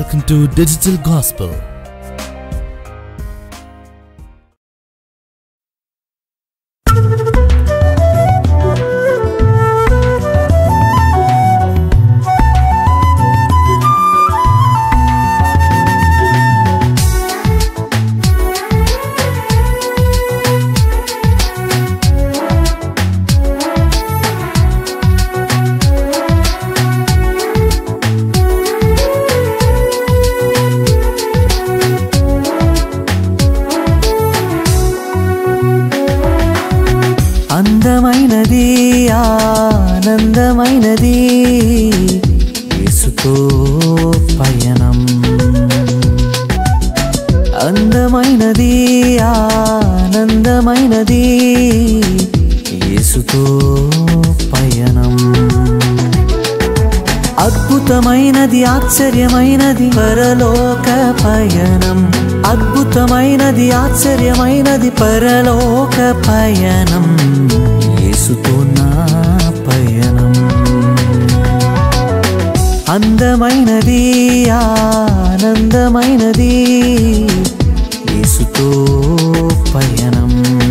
Welcome to Digital Gospel. అందమైనది ఆనందమైనది యేసుతో పయనం అందమైనది ఆనందమైనది యేసుతో పయనం అద్భుతమైనది ఆశ్చర్యమైనది పరలోక పయనం అద్భుతమైనది ఆశ్చర్యమైనది పరలోక పయనం యేసుతో నా పయనం అందమైనది ఆనందమైనది యేసుతో పయనం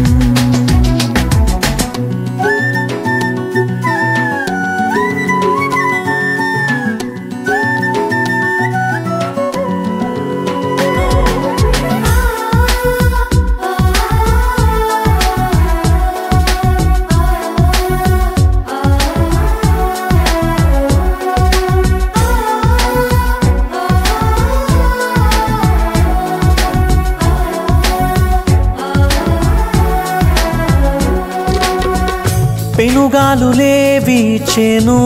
పెనుగాలులే వీచెను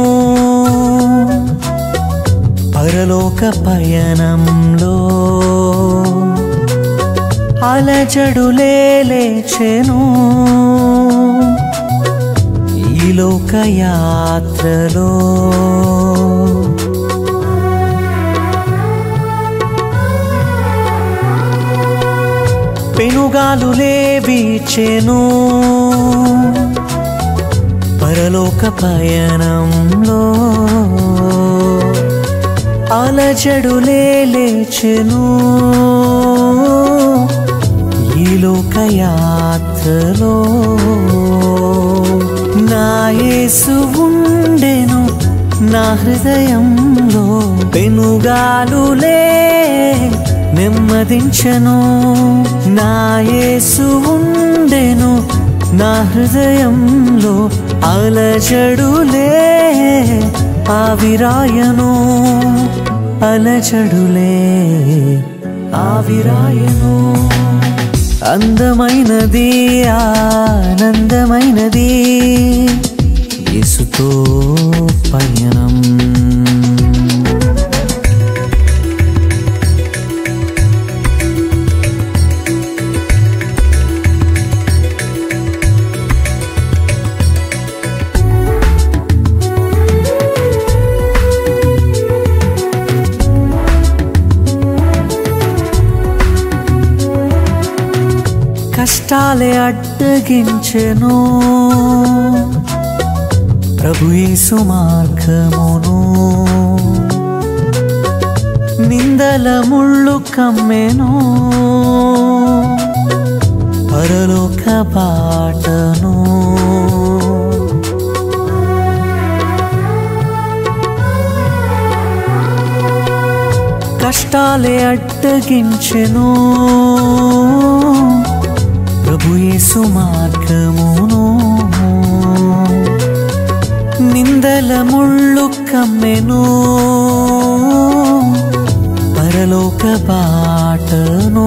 పరలోక పయనంలో అలజడులే లేచెను ఈ లోక యాత్రలో పెనుగాలులే వీచెను పరలోక పయనంలో అలజడులే లేచెను ఈ లోక యాత్రలో నా యేసు ఉండెను నా హృదయంలో పెనుగాలులే నెమ్మదించెను నా యేసు ఉండెను నా హృదయంలో అలజడులే ఆవిరాయను అలజడులే ఆవిరాయను అందమైనది ఆనందమైనది యేసుతో పయనం కష్టాలే అడ్డగించెను ప్రభు యేసు మార్గమును నిందల ముళ్ళు కమ్మెను పరలోక బాటను కష్టాలే అడ్డగించెను ప్రభు యేసు మార్గమును నిందల ముళ్ళు కమ్మెను పరలోక బాటను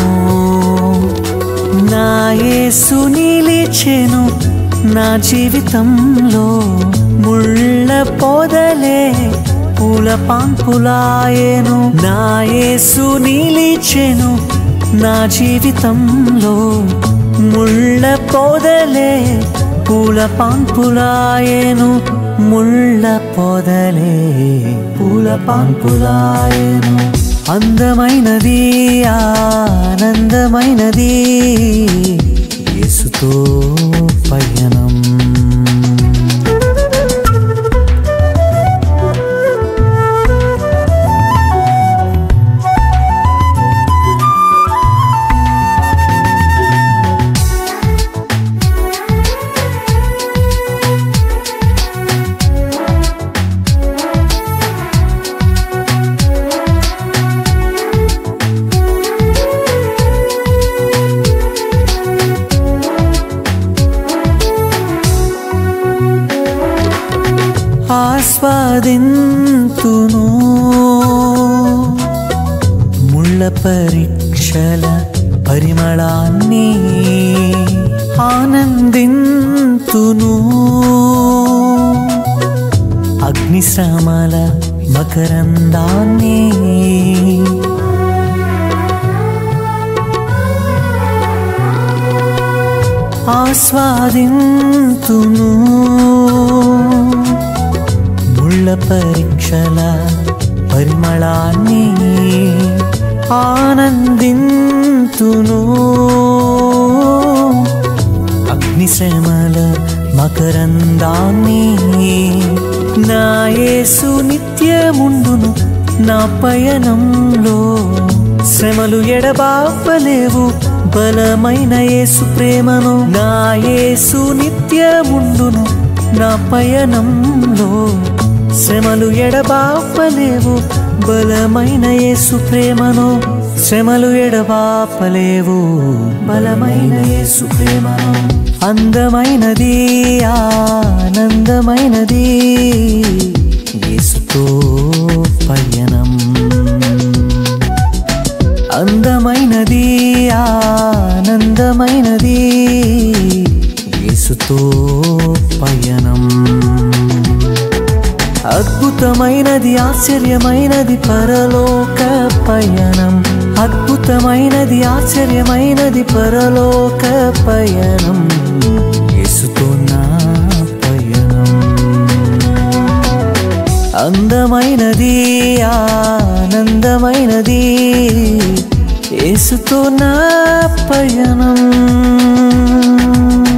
నా యేసు నిలిచెను నా జీవితంలో ముళ్ళ పొదలే పూల పాన్పులాయను నా యేసు నిలిచెను నా జీవితంలో ముళ్ళ పొదలే పూల పాన్పులాయను ముళ్ళ పొదలే పూల పాన్పులాయను అందమైనది ఆనందమైనది యేసుతో పయనం ఆస్వాదింతును ముళ్ళ పరీక్షల పరిమళాన్ని ఆనందింతును అగ్నిశ్రమల మకరందాన్ని ఆస్వాదింతును ముళ్ళ పరీక్షల పరిమళాన్ని ఆనందింతును అగ్నిశ్రమల మకరందాన్ని నా యేసు నిత్యముండును నా పయనంలో శ్రమలు ఎడబాపలేవు బలమైన యేసు ప్రేమను నా యేసు నిత్యముండును నా పయనంలో శ్రమలు ఎడబాపలేవు బలమైన యేసు ప్రేమను శ్రమలు ఎడబాపలేవు బలమైన యేసు ప్రేమను అందమైనది ఆనందమైనది యేసుతో పయనం అందమైనది ఆనందమైనది యేసుతో పయనం అద్భుతమైనది ఆశ్చర్యమైనది పరలోక పయనం అద్భుతమైనది ఆశ్చర్యమైనది పరలోక పయనం యేసుతో నా పయనం అందమైనది ఆనందమైనది యేసుతో నా పయనం